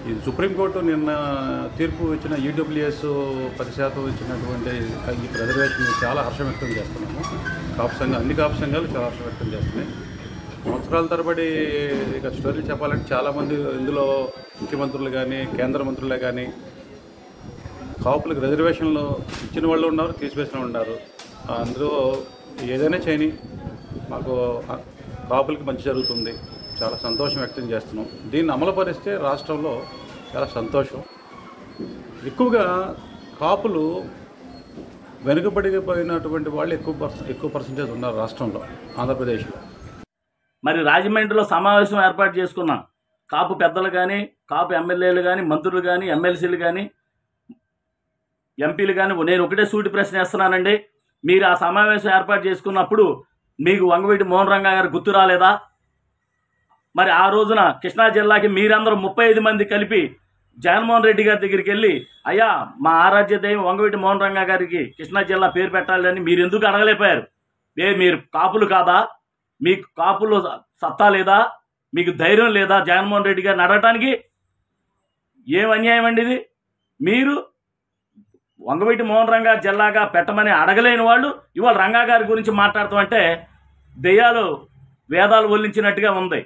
ఈ సుప్రీంకోర్టు నిన్న తీర్పు ఇచ్చిన ఈడబ్ల్యూఎస్ పది శాతం ఇచ్చినటువంటి ఈ రిజర్వేషన్ చాలా హర్షం వ్యక్తం చేస్తున్నాము కాపు సంఘం అన్ని కాపు సంఘాలు చాలా హర్షం వ్యక్తం చేస్తున్నాయి సంవత్సరాల తరబడి ఇక స్టోరీలు చెప్పాలంటే చాలామంది ఇందులో ముఖ్యమంత్రులు కానీ కేంద్ర మంత్రులే కానీ కాపులకు రిజర్వేషన్లు ఇచ్చిన వాళ్ళు ఉన్నారు తీసివేసిన వాళ్ళు ఉన్నారు అందులో ఏదైనా చేయని మాకు ఆ కాపులకి మంచి జరుగుతుంది చాలా సంతోషం వ్యక్తం చేస్తున్నాం దీన్ని అమలుపరిస్తే రాష్ట్రంలో చాలా సంతోషం ఎక్కువగా కాపులు వెనుకబడిపోయినటువంటి వాళ్ళు ఎక్కువ పర్సెంట్ ఎక్కువ పర్సంటేజ్ ఉన్నారు రాష్ట్రంలో ఆంధ్రప్రదేశ్లో మరి రాజమండ్రిలో సమావేశం ఏర్పాటు చేసుకున్నాం కాపు పెద్దలు కానీ కాపు ఎమ్మెల్యేలు కానీ మంత్రులు కానీ ఎమ్మెల్సీలు కానీ ఎంపీలు కానీ నేను ఒకటే సూటి ప్రశ్న వేస్తున్నానండి మీరు ఆ సమావేశం ఏర్పాటు చేసుకున్నప్పుడు మీకు వంగవీటి మోహన్ రంగా గారు గుర్తు రాలేదా మరి ఆ రోజున కృష్ణా జిల్లాకి మీరందరూ ముప్పై ఐదు మంది కలిపి జగన్మోహన్ రెడ్డి గారి దగ్గరికి వెళ్ళి అయ్యా మా ఆరాధ్య దైవం వంగవీటి మోహన్ రంగా గారికి కృష్ణా జిల్లా పేరు పెట్టాలని మీరు ఎందుకు అడగలేకపోయారు ఏ మీరు కాపులు కాదా మీకు కాపులో సత్తా లేదా మీకు ధైర్యం లేదా జగన్మోహన్ రెడ్డి గారిని అడగటానికి ఏం అన్యాయం అండి ఇది మీరు వంగవీటి మోహన్ రంగా జిల్లాగా పెట్టమని అడగలేని వాళ్ళు ఇవాళ రంగా గారి గురించి మాట్లాడతాం అంటే దెయ్యాలు వేదాలు వల్లించినట్టుగా ఉంది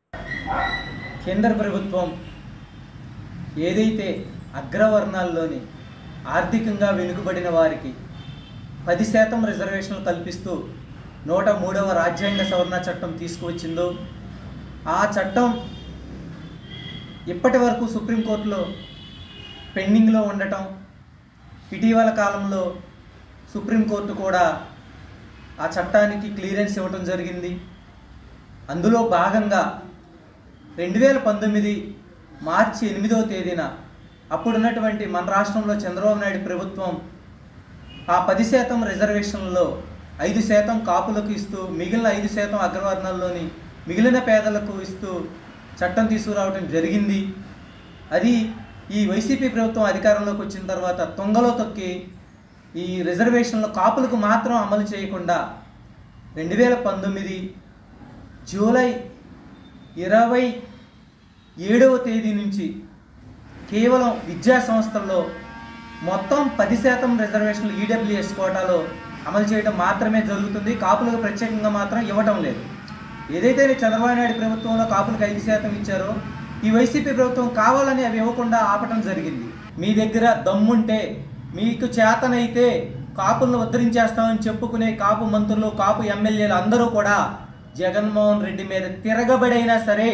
కేంద్ర ప్రభుత్వం ఏదైతే అగ్రవర్ణాల్లోని ఆర్థికంగా వెనుకబడిన వారికి పది శాతం రిజర్వేషన్లు కల్పిస్తూ నూట మూడవ రాజ్యాంగ సవరణ చట్టం తీసుకువచ్చిందో ఆ చట్టం ఇప్పటి వరకు సుప్రీంకోర్టులో పెండింగ్లో ఉండటం ఇటీవల కాలంలో సుప్రీంకోర్టు కూడా ఆ చట్టానికి క్లియరెన్స్ ఇవ్వటం జరిగింది అందులో భాగంగా రెండు వేల పంతొమ్మిది మార్చి ఎనిమిదవ తేదీన అప్పుడున్నటువంటి మన రాష్ట్రంలో చంద్రబాబు నాయుడు ప్రభుత్వం ఆ పది శాతం రిజర్వేషన్లలో ఐదు శాతం కాపులకు ఇస్తూ మిగిలిన ఐదు శాతం అగ్రవర్ణాల్లోని మిగిలిన పేదలకు ఇస్తూ చట్టం తీసుకురావడం జరిగింది అది ఈ వైసీపీ ప్రభుత్వం అధికారంలోకి వచ్చిన తర్వాత తొంగలో తొక్కి ఈ రిజర్వేషన్లో కాపులకు మాత్రం అమలు చేయకుండా రెండు వేల పంతొమ్మిది జూలై ఇరవై ఏడవ తేదీ నుంచి కేవలం విద్యా సంస్థల్లో మొత్తం పది శాతం రిజర్వేషన్లు ఈడబ్ల్యూఎస్ కోటాలో అమలు చేయడం మాత్రమే జరుగుతుంది కాపులకు ప్రత్యేకంగా మాత్రం ఇవ్వటం లేదు ఏదైతే చంద్రబాబు నాయుడు ప్రభుత్వంలో కాపులకు ఐదు శాతం ఇచ్చారో ఈ వైసీపీ ప్రభుత్వం కావాలని అవి ఇవ్వకుండా ఆపటం జరిగింది మీ దగ్గర దమ్ముంటే మీకు చేతనైతే కాపులను ఉద్ధరించేస్తామని చెప్పుకునే కాపు మంత్రులు కాపు ఎమ్మెల్యేలు అందరూ కూడా జగన్మోహన్ రెడ్డి మీద తిరగబడైనా సరే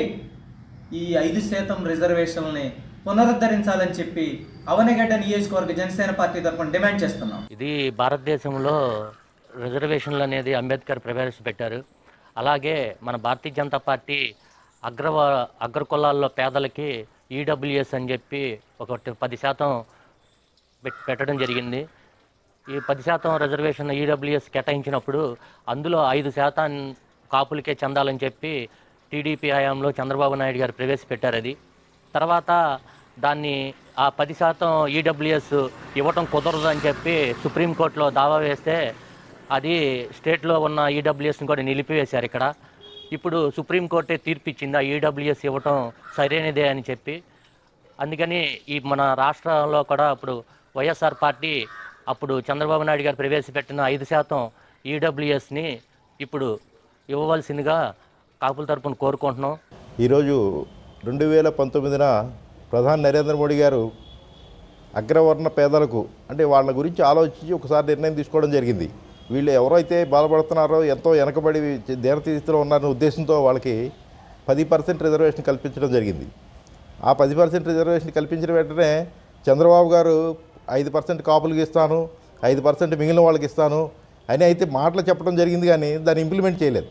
ఈ ఐదు శాతం రిజర్వేషన్ని పునరుద్ధరించాలని చెప్పి అవనగడ్డ నియోజకవర్గ జనసేన పార్టీ తరఫున డిమాండ్ చేస్తున్నాం ఇది భారతదేశంలో రిజర్వేషన్లు అనేది అంబేద్కర్ ప్రవేశపెట్టారు అలాగే మన భారతీయ జనతా పార్టీ అగ్రవ అగ్ర కులాల్లో పేదలకి ఈడబ్ల్యూఎస్ అని చెప్పి ఒక పది శాతం పెట్- పెట్టడం జరిగింది ఈ పది శాతం రిజర్వేషన్ ఈడబ్ల్యూఎస్ కేటాయించినప్పుడు అందులో ఐదు శాతం కాపులకే చెందాలని చెప్పి టీడీపీ హయాంలో చంద్రబాబు నాయుడు గారు ప్రవేశపెట్టారు అది తర్వాత దాన్ని ఆ పది శాతం ఈడబ్ల్యూఎస్ ఇవ్వటం కుదరదు అని చెప్పి సుప్రీంకోర్టులో దావా వేస్తే అది స్టేట్లో ఉన్న ఈడబ్ల్యూఎస్ని కూడా నిలిపివేశారు ఇక్కడ ఇప్పుడు సుప్రీంకోర్టే తీర్పు ఇచ్చింది ఆ ఈడబ్ల్యూఎస్ ఇవ్వటం సరైనదే అని చెప్పి అందుకని ఈ మన రాష్ట్రంలో కూడా ఇప్పుడు వైఎస్ఆర్ పార్టీ అప్పుడు చంద్రబాబు నాయుడు గారు ప్రవేశపెట్టిన ఐదు శాతం ఈడబ్ల్యూఎస్ని ఇప్పుడు ఇవ్వవలసిందిగా కాపుల తరపున కోరుకుంటున్నాం ఈరోజు రెండు వేల పంతొమ్మిదిన ప్రధాని నరేంద్ర మోడీ గారు అగ్రవర్ణ పేదలకు అంటే వాళ్ళ గురించి ఆలోచించి ఒకసారి నిర్ణయం తీసుకోవడం జరిగింది వీళ్ళు ఎవరైతే బాధపడుతున్నారో ఎంతో వెనకబడి దేనతీస్థితిలో ఉన్నారనే ఉద్దేశంతో వాళ్ళకి పది పర్సెంట్ రిజర్వేషన్ కల్పించడం జరిగింది ఆ పది పర్సెంట్ రిజర్వేషన్ కల్పించిన వెంటనే చంద్రబాబు గారు ఐదు పర్సెంట్ కాపులకి ఇస్తాను ఐదు పర్సెంట్ మిగిలిన వాళ్ళకి ఇస్తాను అని అయితే మాటలు చెప్పడం జరిగింది కానీ దాన్ని ఇంప్లిమెంట్ చేయలేదు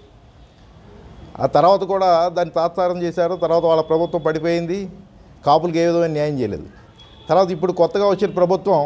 ఆ తర్వాత కూడా దాన్ని తాత్సారం చేశారు తర్వాత వాళ్ళ ప్రభుత్వం పడిపోయింది కాపులకు ఏ విధమైన న్యాయం చేయలేదు తర్వాత ఇప్పుడు కొత్తగా వచ్చిన ప్రభుత్వం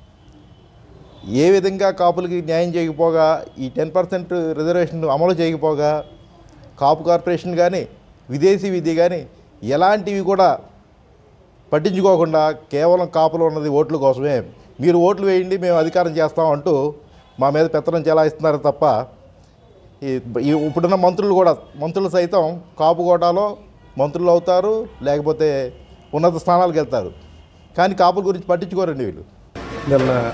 ఏ విధంగా కాపులకి న్యాయం చేయకపోగా ఈ టెన్ పర్సెంట్ రిజర్వేషన్ అమలు చేయకపోగా కాపు కార్పొరేషన్ కానీ విదేశీ విద్య కానీ ఎలాంటివి కూడా పట్టించుకోకుండా కేవలం కాపులు ఉన్నది ఓట్ల కోసమే మీరు ఓట్లు వేయండి మేము అధికారం చేస్తాం అంటూ మా మీద పెత్తనం చెలాయిస్తున్నారు తప్ప ఈ ఈ ఇప్పుడున్న మంత్రులు కూడా మంత్రులు సైతం కాపు కోటాలో మంత్రులు అవుతారు లేకపోతే ఉన్నత స్థానాలకు వెళ్తారు కానీ కాపుల గురించి పట్టించుకోరండి వీళ్ళు నిన్న